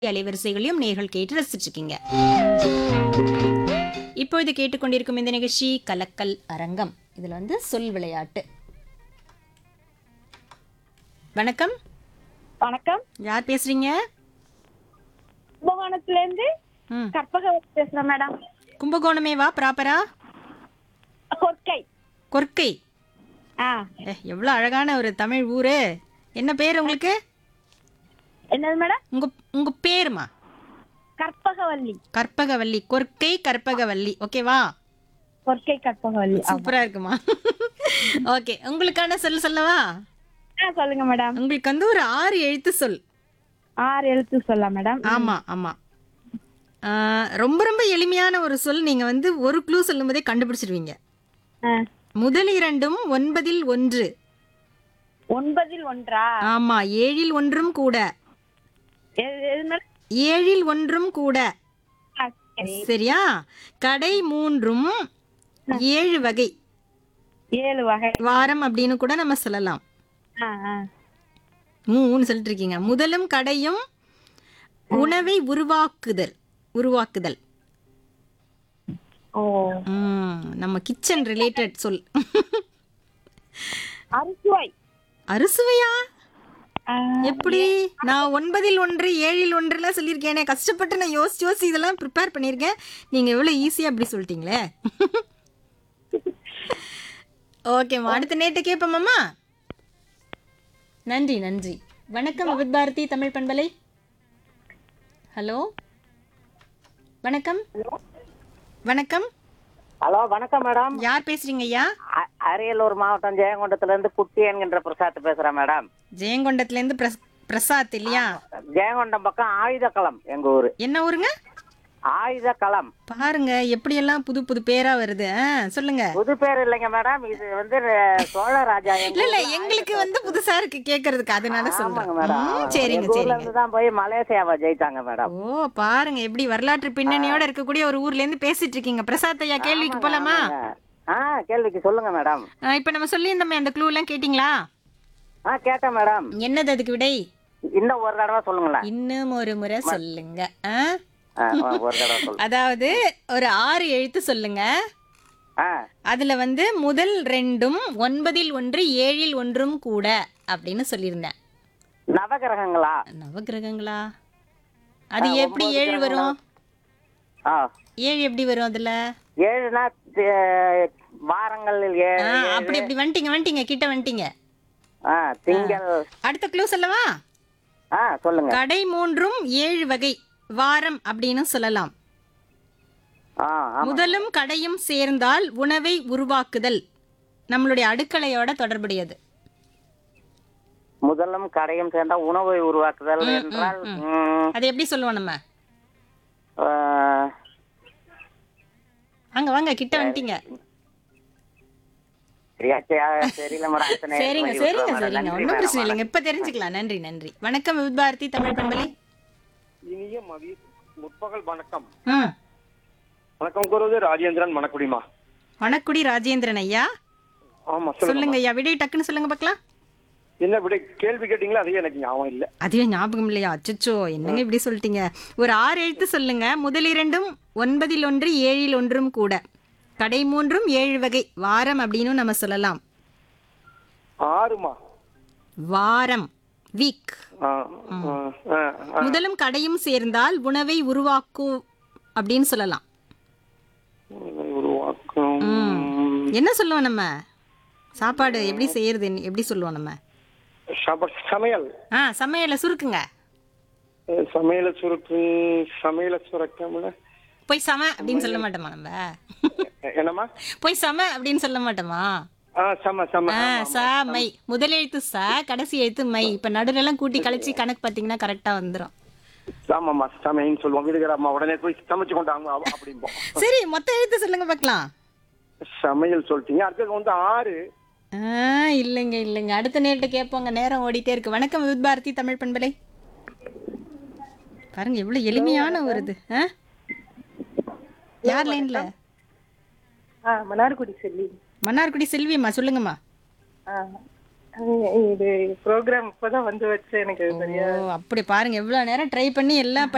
அலைவரிசைகளையும் நேர்கள் கேட்டு ரசிச்சிருக்கீங்க இப்பொழுது கேட்டுக்கொண்டிருக்கும் இந்த நிகழ்ச்சி கலக்கல் அரங்கம் இதுல வந்து சொல் விளையாட்டு வணக்கம் வணக்கம் யார் பேசுறீங்க கும்பகோணத்துல இருந்து ம் கற்பகவதி பேசுறேன் மேடம் கும்பகோணமே வா ப்ராப்பரா கொற்கை கொர்க்கை ஆ ஏ எவ்வளோ அழகான ஒரு தமிழ் ஊரு என்ன பேர் உங்களுக்கு என்னது மேடம் உங்க உங்க பேருமா கற்பகவல்லி கற்பகவல்லி கொர்க்கை கற்பகவல்லி ஓகேவா கொற்கை கற்பகவல்லி ஆமா. சூப்பரா இருக்குமா ஓகே உங்களுக்கான சொல் சொல்லவா ஆ சொல்லுங்க மேடம் உங்களுக்கு வந்து ஒரு ஆறு எழுத்து சொல் ஆறு எழுத்து சொல்லலாம் மேடம் ஆமா ஆமா ஆ, ரொம்ப ரொம்ப எளிமையான ஒரு சொல் நீங்க வந்து ஒரு க்ளூ சொல்லும் போதே கண்டுபிடிச்சிருவீங்க ஆ. முதல் இரண்டும் ஒன்பதில் ஒன்று ஒன்பதில் ஒன்றா ஆமா ஏழில் ஒன்றும் கூட எது எது மேடம் ஏழில் ஒன்றும் கூட ஆ, சரி சரியா கடை மூன்றும் ஏழு வகை ஏழு வகை வாரம் அப்படின்னு கூட நம்ம சொல்லலாம் ஆ ஆ மூணு சொல்லிட்டு இருக்கீங்க முதலும் கடையும் உணவை உருவாக்குதல் உருவாக்குதல் ஓ ம், நம்ம கிச்சன் ரிலேட்டட் சொல் அரிசுவை அறுசுவையா ஆ, எப்படி நான் ஒன்பதில் ஒன்று ஏழில் ஒன்றுலாம் சொல்லியிருக்கேனே கஷ்டப்பட்டு நான் யோசிச்சு யோசிச்சு இதெல்லாம் ப்ரிப்பேர் பண்ணியிருக்கேன் நீங்கள் எவ்வளோ ஈஸியாக அப்படி சொல்லிட்டீங்களே ஓகேம்மா அடுத்த நேற்று கேட்போமாம்மா நன்றி நன்றி வணக்கம் விவித் பாரதி தமிழ் பண்பலை ஹலோ வணக்கம் வணக்கம் ஹலோ வணக்கம் மேடம் யார் பேசுறீங்க ஐயா அ- அரியலூர் மாவட்டம் ஜெயங்கொண்டத்துல இருந்து குட்டி என்கின்ற பிரசாத் பேசுறேன் மேடம் ஜெயங்கொண்டத்துலேருந்து பிரஸ் பிரசாத் இல்லையா ஜெயங்கொண்டம் பக்கம் ஆயுதக்களம் எங்க ஊரு என்ன ஊருங்க ஆயுதக்களம் பாருங்க எப்படியெல்லாம் புது புது பேரா வருது ஆ, சொல்லுங்க புது பேர் இல்லைங்க மேடம் இது வந்து அஹ், சோழ ராஜா எங்க இல்ல இல்ல ஊர்ல எங்களுக்கு வந்து புதுசா இருக்கு கேக்குறதுக்கு அதனால சொல்றேன் ஆமாங்க மேடம் ம், ஆமாங்க. சரிங்க எங்க ஊர்ல சரிங்க இருந்து தான் போய் மலேசியாவை ஜெயிச்சாங்க மேடம் ஓ பாருங்க எப்படி வரலாற்று பின்னணியோட இருக்கக்கூடிய ஒரு ஊர்ல இருந்து பேசிட்டு இருக்கீங்க பிரசாத் ஐயா கேள்விக்கு போலாமா ஆ கேள்விக்கு சொல்லுங்க மேடம் ஆ, இப்ப நம்ம சொல்லியிருந்தோமே அந்த க்ளூ எல்லாம் கேட்டிங்களா ஆ கேட்டேன் மேடம் என்னது அதுக்கு விடை இன்னும் ஒரு தடவை சொல்லுங்களேன் இன்னும் ஒரு முறை சொல்லுங்க ஆ? ஆ, ஒரு தடவை சொல்லுங்க அதாவது ஒரு ஆறு எழுத்து சொல்லுங்க ஆ அதுல வந்து முதல் ரெண்டும் ஒன்பதில் ஒன்று ஏழில் ஒன்றும் கூட அப்படின்னு சொல்லியிருந்தேன் நவகிரகங்களா நவகிரகங்களா அது ஆ, எப்படி ஒன்பது ஏழு வரும் ஆ ஏழு எப்படி வரும் அதுல ஏழுனா அஹ், வாரங்களில் ஆ, ஏழு அப்படி அப்படி வந்துட்டீங்க வந்துட்டீங்க கிட்ட வந்துட்டீங்க ஆ திங்கள் அடுத்த க்ளூ சொல்லவா ஆ சொல்லுங்க கடை மூன்றும் ஏழு வகை வாரம் அப்படின்னு சொல்லலாம் ஆ ஆமா முதலும் கடையும் சேர்ந்தால் உணவை உருவாக்குதல் நம்மளுடைய அடுக்கலையோட தொடர்புடையது முதலும் கடையும் சேர்ந்தா உணவை உருவாக்குதல் என்றால் ம், அது எப்படி சொல்லுவோம் நம்ம ஆ, வாங்க வாங்க கிட்ட வந்துட்டீங்க சரியாச்சா தெரியல மேடம் அடுத்த நேரம் சரிங்க பண்ணி சரிங்க விட்டுறேன் சரிங்க மேடம். ஒன்றும் நன்றி பிரச்சனை மேடம். இல்லைங்க இப்ப தெரிஞ்சுக்கலாம் நன்றி நன்றி வணக்கம் வித் பாரதி தமிழ் பண்பலை இனிய மதிய முற்பகல் வணக்கம் ம் வணக்கம் கூறுவது ராஜேந்திரன் மணக்குடிமா வணக்குடி ராஜேந்திரன் ஐயா ஆமா சொல்லுங்க சொல்லுங்க ஐயா விடை டக்குன்னு சொல்லுங்க பார்க்கலாம் என்ன விட கேள்வி கேட்டீங்களா அதே எனக்கு ஞாபகம் இல்ல அதுவே ஞாபகம் இல்லையா அச்சச்சோ என்னங்க இப்படி சொல்லிட்டீங்க ஒரு ஆறு எழுத்து சொல்லுங்க முதல் இரண்டும் ஒன்பதில் ஒன்று ஏழில் ஒன்றும் கூட கடை மூன்றும் ஏழு வகை வாரம் அப்படின்னு நம்ம சொல்லலாம் ஆறுமா வாரம் வீக் ஆ, ஆ, ஆ, ஆ. முதலும் கடையும் சேர்ந்தால் உணவை உருவாக்கும் அப்படின்னு சொல்லலாம் உருவாக்கும் என்ன சொல்லுவோம் நம்ம சாப்பாடு எப்படி செய்யறது எப்படி சொல்லுவோம் நம்ம சப- சமையல் ஆ சமையலை சுருக்குங்க அஹ், சமையல சுருக்கு சமையல சுரக்கம்ல போய் சம அப்படின்னு சொல்ல மாட்டோமா நம்ம என்னம்மா போய் சம அப்படின்னு சொல்ல மாட்டோமா ஆ சம சம ஆ, ச மை முதல் எழுத்து ச கடைசி எழுத்து மை இப்ப நடுவுல எல்லாம் கூட்டி கழிச்சு கணக்கு பாத்தீங்கன்னா கரெக்டா வந்துரும் ஆமாம்மா சமையன்னு சொல்லுவோம் வீடுகிற அம்மா உடனே போய் சமைச்சு கொண்டாங்க அவ- அப்படிம்போம் சரி மொத்த எழுத்து சொல்லுங்க பார்க்கலாம் சமையல் சொல்லிட்டீங்க அடுத்தது வந்து ஆறு ஆ, இல்லைங்க இல்லைங்க அடுத்த நேரத்தை கேட்போங்க நேரம் ஓடிட்டே இருக்கு வணக்கம் வித் பாரதி தமிழ் பண்பலை பாருங்க எவ்வளவு எளிமையான ஒரு இது ஆ? யார் லைன்ல ஆ மன்னார்குடி செல்வி மன்னார்குடி செல்வியம்மா சொல்லுங்கம்மா ஆ இது ப்ரோக்ராம் இப்பதான் வந்து வச்சு எனக்கு ஓ அப்படி பாருங்க எவ்வளவு நேரம் ட்ரை பண்ணி எல்லாம்